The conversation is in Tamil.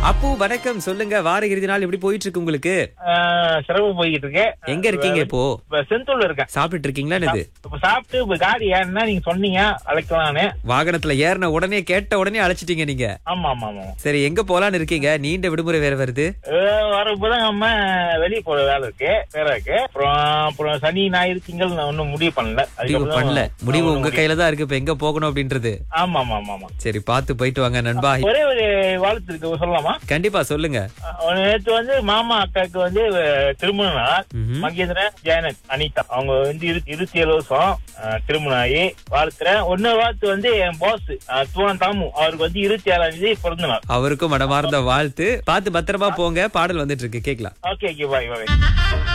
அப்பு வணக்கம் சொல்லுங்க வார இறுதி நாள் எப்படி போயிட்டு இருக்கு உங்களுக்கு ஆஹ் சிரமம் போய்கிட்டு இருக்கேன் எங்க இருக்கீங்க இப்போ இப்ப செந்தூர்ல இருக்கேன் சாப்பிட்டுட்டு இருக்கீங்களா என்னது இப்ப சாப்பிட்டு இப்ப காடி ஏன்னா நீங்க சொன்னீங்க அழைக்கலான்னு வாகனத்துல ஏறின உடனே கேட்ட உடனே அழைச்சிட்டீங்க நீங்க ஆமா ஆமா ஆமா சரி எங்க போலான்னு இருக்கீங்க நீண்ட விடுமுறை வேற வருது ஆஹ் வரப்போதான் நம்ம வெளியே போற வேலை இருக்கு வேற இருக்கு அப்புறம் அப்புறம் சனி ஞாயிறு திங்கள் நான் ஒன்னும் முடிவு பண்ணல முடிவு அதுக்கப்புறம் பண்ணல முடிவு ஒண்ணும் உங்க கையில தான் இருக்கு இப்ப எங்க போகணும் அப்படின்றது ஆமா ஆமா ஆமா ஆமா சரி பார்த்து போயிட்டு வாங்க நண்பா ஒரே ஒரு வாழ்த்து இருக்கு சொல்லலாமா கண்டிப்பா சொல்லுங்க அஹ் நேத்து வந்து மாமா அக்காவுக்கு வந்து அஹ், திருமண நாள் ம்ஹும். மகேந்திரன் ஜெயனத் அனிதா அவங்க வந்து இரு- இருபத்தி ஏழு வருஷம் அஹ், திருமணம் ஆகி வாழ்த்துறேன் ஒன்னொரு வாழ்த்து வந்து என் பாஸ் துவான் தாமு அவருக்கு வந்து இருபத்தி ஏழாம் தேதி பிறந்த நாள் அவருக்கும் மனமார்ந்த வாழ்த்து பார்த்து பத்திரமா போங்க பாடல் வந்துட்டு இருக்கு கேக்கலாம் ஓகே ஓகே பாய் பாய்